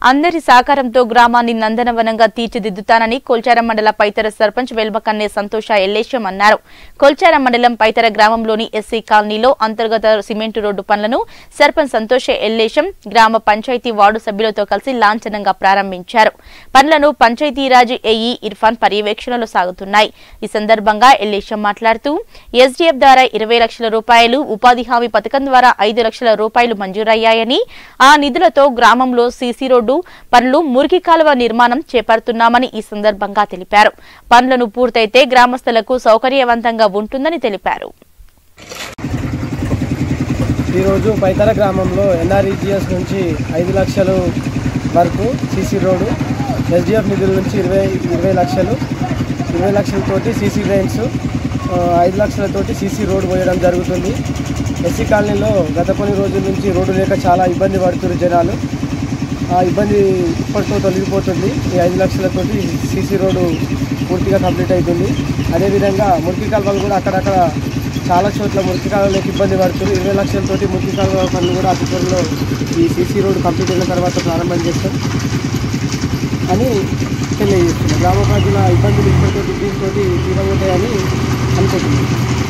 అందరి సహకారంతో గ్రామాన్ని నందనవనంగా తీర్చిదిద్దుతానని కొల్చారం మండల పైతర సర్పంచ్ వెల్మకన్నే సంతోష ఎల్లేశం అన్నారు కొల్చారం మండలం పైతర గ్రామంలోని ఎస్సీ కాలనీలో అంతర్గత సిమెంటు రోడ్డు పనులను సర్పంచ్ సంతోష ఎల్లేశం గ్రామ పంచాయతీ వార్డు సభ్యులతో కలిసి లాంఛనంగా ప్రారంభించారు పనులను పంచాయతీరాజ్ ఏఈ ఇర్ఫాన్ పర్యవేక్షణలో సాగుతున్నాయి ఈ సందర్భంగా ఎల్లేశం మాట్లాడుతూ ఎస్డీఎఫ్ ద్వారా ఇరవై లక్షల రూపాయలు ఉపాధి హామీ పథకం ద్వారా ఐదు లక్షల రూపాయలు మంజూరయ్యాయని ఆ నిధులతో గ్రామంలో సీసీ రోడ్డు పనులు మురికి కాలువ నిర్మాణం చేపడుతున్నామని ఈ సందర్భంగా తెలిపారు పనులను పూర్తయితే గ్రామస్తులకు సౌకర్యవంతంగా ఉంటుందని తెలిపారు ఈరోజు పైతల గ్రామంలో ఎన్ఆర్ఈజిఎస్ నుంచి ఐదు లక్షలు వరకు సీసీ రోడ్డు ఎస్డిఎఫ్ నిధుల నుంచి ఇరవై ఇరవై లక్షలు ఇరవై లక్షలతోటి సీసీ డ్రైన్స్ ఆ, ఐదు లక్షలతోటి సీసీ రోడ్డు పోయడం జరుగుతుంది ఎస్సీ కాలనీలో గత కొన్ని రోజుల నుంచి రోడ్డు లేక చాలా ఇబ్బంది పడుతున్నారు జనాలు ఆ ఇబ్బంది ఇప్పటితో తొలగిపోతుంది ఈ ఐదు లక్షలతోటి సీసీ రోడ్డు పూర్తిగా కంప్లీట్ అవుతుంది అదేవిధంగా మురికి కాలువలు కూడా అక్కడక్కడ చాలా చోట్ల మురికి కాలువలకు ఇబ్బంది పడుతుంది ఇరవై లక్షలతోటి మురికి కాలువ పనులు కూడా అతి త్వరలో ఈ సీసీ రోడ్డు కంప్లీట్ అయిన తర్వాత ప్రారంభం చేస్తాం అని తెలియజేస్తున్నాం గ్రామ ప్రజల ఇబ్బందులు ఇప్పటితో దీంతో తీరవుతాయని అనుకుంటున్నాం